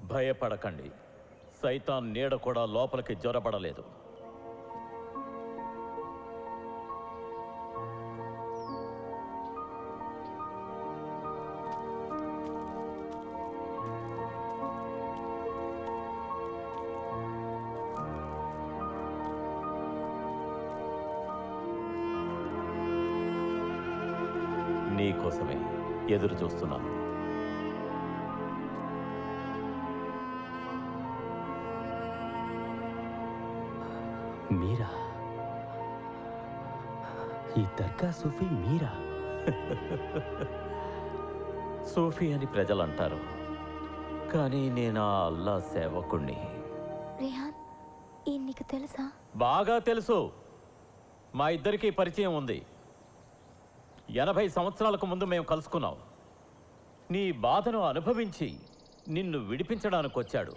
భయపడకండి సైతాన్ నీడ కూడా లోపలికి జ్వరపడలేదు నీకోసమే ఎదురు చూస్తున్నాను మీరా ఈ దర్గా సూఫీ మీరా సూఫీ అని ప్రజలు అంటారు కానీ నేను ఆ అల్లా సేవకుణ్ణి రేహాన్ ఈ నీకు తెలుసా బాగా తెలుసు మా ఇద్దరికీ పరిచయం ఉంది ఎనభై సంవత్సరాలకు ముందు మేము కలుసుకున్నాం నీ బాధను అనుభవించి నిన్ను విడిపించడానికి వచ్చాడు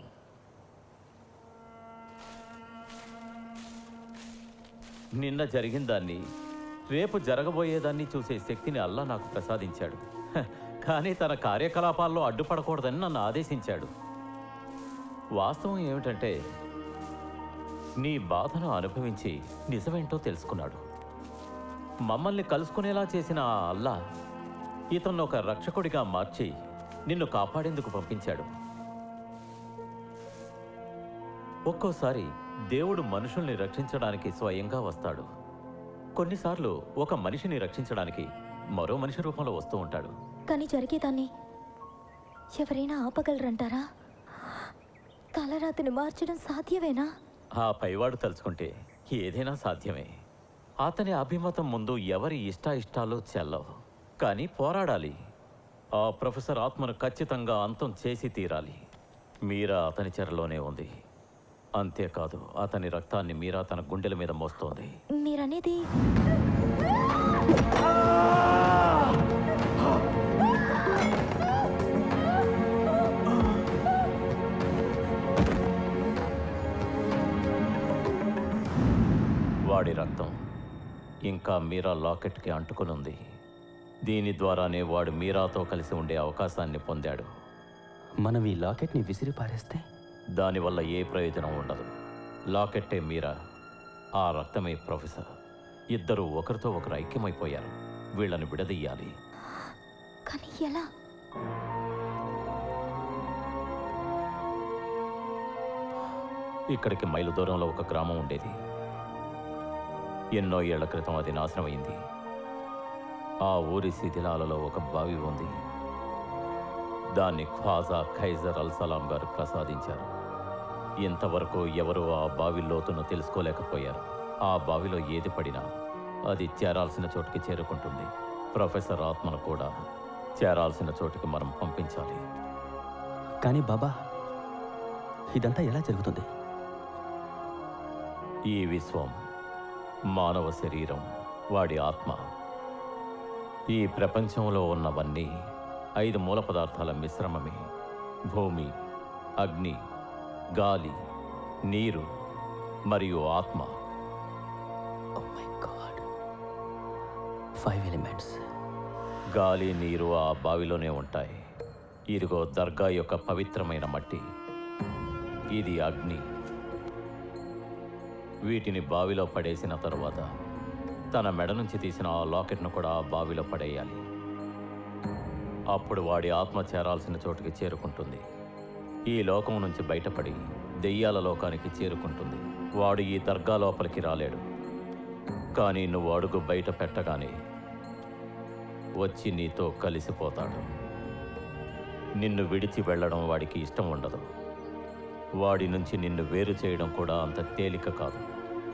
నిన్న జరిగిన దాన్ని రేపు జరగబోయేదాన్ని చూసే శక్తిని అల్లా నాకు ప్రసాదించాడు హ, కానీ తన కార్యకలాపాల్లో అడ్డుపడకూడదని నన్ను ఆదేశించాడు వాస్తవం ఏమిటంటే నీ బాధను అనుభవించి నిజమేంటో తెలుసుకున్నాడు మమ్మల్ని కలుసుకునేలా చేసిన ఆ అల్లా ఇతన్ని ఒక రక్షకుడిగా మార్చి నిన్ను కాపాడేందుకు పంపించాడు ఒక్కోసారి దేవుడు మనుషుల్ని రక్షించడానికి స్వయంగా వస్తాడు కొన్నిసార్లు ఒక మనిషిని రక్షించడానికి మరో మనిషి రూపంలో వస్తూ ఉంటాడు కానీ జరిగేదాన్ని ఎవరైనా ఆపగలరంటారా తలరాతిని మార్చడం సాధ్యమేనా ఆ పైవాడు తలుచుకుంటే ఏదైనా సాధ్యమే అతని అభిమతం ముందు ఎవరి ఇష్టాయిష్టాలు చెల్లవు కానీ పోరాడాలి ఆ ప్రొఫెసర్ ఆత్మను ఖచ్చితంగా అంతం చేసి తీరాలి మీరా అతని చెరలోనే ఉంది అంతేకాదు అతని రక్తాన్ని మీరా తన గుండెల మీద మోస్తోంది మీరనేది వాడి రక్తం ఇంకా మీరా లాకెట్కి అంటుకుని ఉంది దీని ద్వారానే వాడు మీరాతో కలిసి ఉండే అవకాశాన్ని పొందాడు మనం ఈ లాకెట్ని విసిరి పారేస్తే దానివల్ల ఏ ప్రయోజనం ఉండదు లాకెట్టే మీరా ఆ రక్తమే ప్రొఫెసర్ ఇద్దరు ఒకరితో ఒకరు ఐక్యమైపోయారు వీళ్ళని విడదీయాలి కానీ ఎలా ఇక్కడికి మైలు దూరంలో ఒక గ్రామం ఉండేది ఎన్నో ఏళ్ల క్రితం అది నాశనమైంది ఆ ఊరి శిథిలాలలో ఒక బావి ఉంది దాన్ని ఖ్వాజా ఖైజర్ అల్ సలాం గారు ప్రసాదించారు ఇంతవరకు ఎవరూ ఆ బావి లోతును తెలుసుకోలేకపోయారు ఆ బావిలో ఏది పడినా అది చేరాల్సిన చోటుకి చేరుకుంటుంది ప్రొఫెసర్ ఆత్మను కూడా చేరాల్సిన చోటుకి మనం పంపించాలి కానీ బాబా ఇదంతా ఎలా జరుగుతుంది ఈ విశ్వం మానవ శరీరం వాడి ఆత్మ ఈ ప్రపంచంలో ఉన్నవన్నీ ఐదు మూల పదార్థాల మిశ్రమమే భూమి అగ్ని గాలి నీరు మరియు ఆత్మ oh my god five elements గాలి నీరు ఆ బావిలోనే ఉంటాయి ఇదిగో దర్గా యొక్క పవిత్రమైన మట్టి ఇది అగ్ని వీటిని బావిలో పడేసిన తరువాత తన మెడ నుంచి తీసిన ఆ లాకెట్ను కూడా ఆ బావిలో పడేయాలి అప్పుడు వాడి ఆత్మ చేరాల్సిన చోటుకి చేరుకుంటుంది ఈ లోకం నుంచి బయటపడి దెయ్యాల లోకానికి చేరుకుంటుంది వాడు ఈ దర్గా లోపలికి రాలేడు కానీ నువ్వు అడుగు బయట పెట్టగానే వచ్చి నీతో కలిసిపోతాడు నిన్ను విడిచి వెళ్ళడం వాడికి ఇష్టం ఉండదు వాడి నుంచి నిన్ను వేరు చేయడం కూడా అంత తేలిక కాదు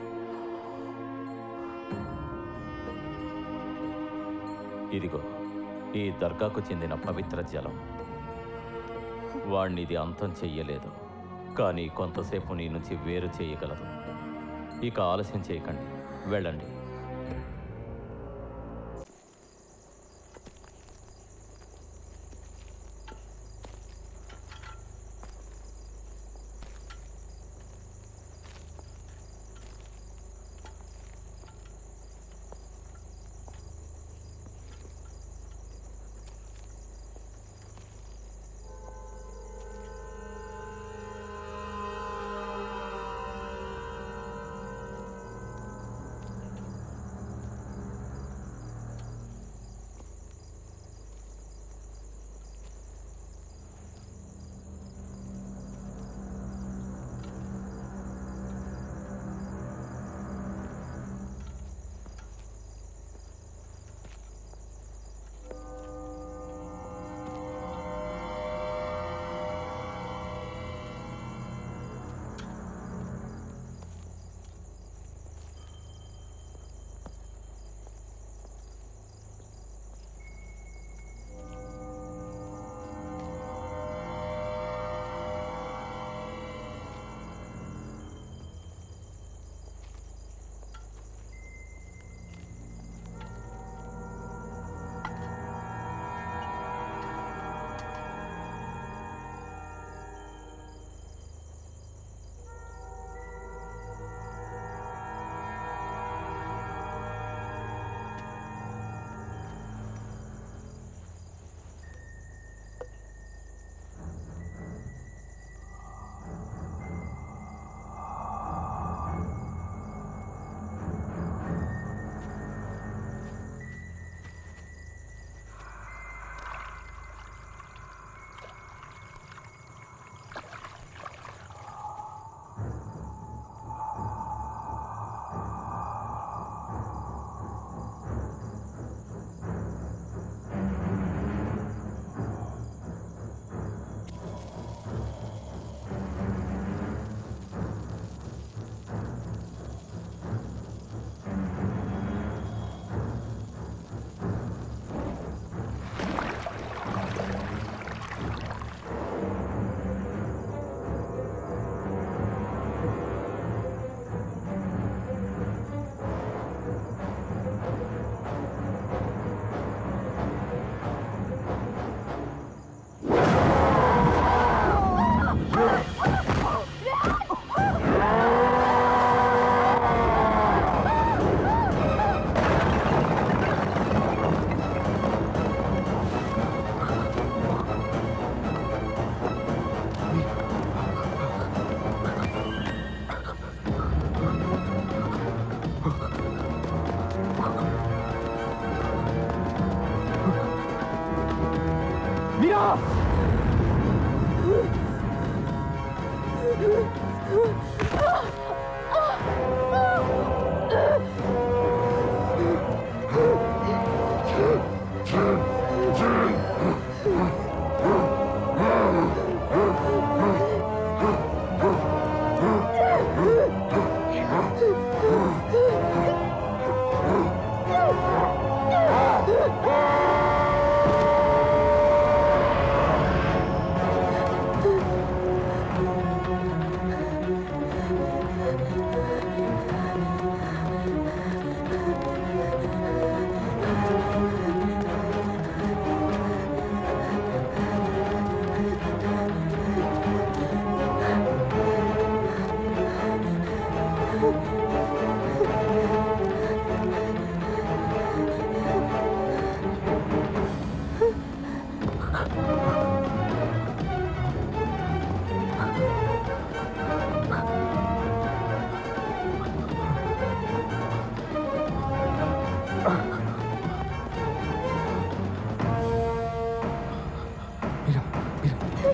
ఇదిగో ఈ దర్గాకు చెందిన పవిత్ర జలం వాణ్ణి ఇది అంతం చెయ్యలేదు కానీ కొంతసేపు నీ నుంచి వేరు చేయగలదు ఇక ఆలస్యం చేయకండి వెళ్ళండి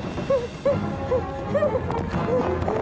ఆ